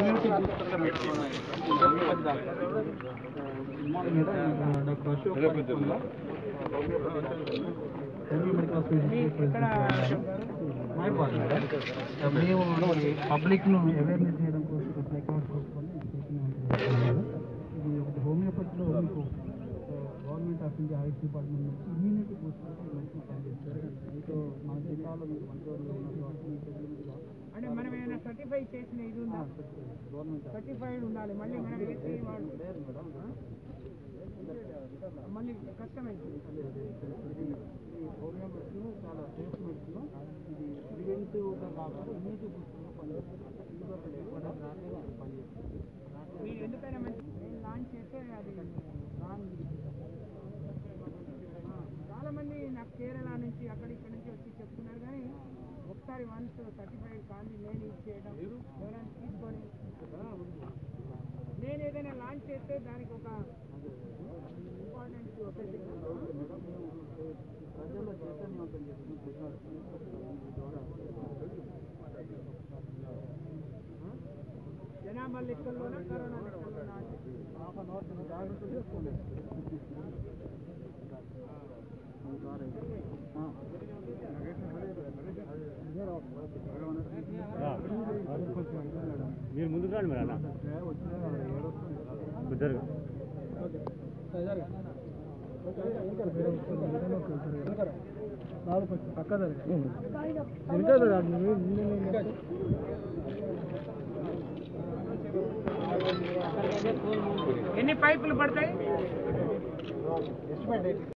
Immunity booster committee doctor Ashok Panikonda, homeo medical hospital మైబాద్ madam. మేము పబ్లిక్ను అవేర్నెస్ చేయడం కోసం ప్లేకార్డ్ కోసం చేస్తూనే ఉంటాం మేడం. ఇది ఒకటి హోమియోపతిలో మీకు government of India health department నుంచి ఇమ్యూనిటీ బూస్టర్ మెడిసిన్ పనిచేస్తారు సో మన జిల్లాలో మీకు మంచి రోజులు ఉన్న కాబట్టి మీ ఫెసిలిటీగా అంటే మనం ఏమైనా సర్టిఫై చేసిన ఇది ఉందా గవర్నమెంట్ సర్టిఫైడ్ ఉండాలి మళ్ళీ మనం వేసి వాడు లేదు మేడం మళ్ళీ కష్టమైంది ఈ హోమియో మెడిసిన్ చాలా సేఫ్ మెడిసిన్ ఇది ప్రివెంటివ్గా కాకుండా ఇమ్యూనిటీ బూస్టర్గా పనిచేస్తుంది ఫీవర్ లేకుండా రాకుండా పనిచేస్తుంది మీరు ఎందుకైనా మంచి నేను లాంచ్ చేస్తే అది రాంగ్ చాలా మంది నాకు కేరళ నుంచి అక్కడ ఇక్కడ నుంచి వచ్చి చెప్తున్నారు కానీ ఒకసారి వన్స్ సర్టిఫైడ్ కానీ నేను ఇది చేయడం ఎవరైనా తీసుకొని నేను ఏదైనా లాంచ్ చేస్తే దానికి ఒక ఇంపార్టెంట్ మేడం మేము ప్రజల్లో చైతన్యవంతం చేస్తున్నాం టెక్నాలజీ ద్వారా జనాభా లెక్కల్లోనా కరోనా లెక్కల్లోనా అని చెప్పి. హాఫ్ అన్ అవర్ చిన్న జాగ్రత్తలు తీసుకోండి మీరు ముందుకు రండి మరి అన్న కుదరదు ఎన్ని పైపులు పడతాయి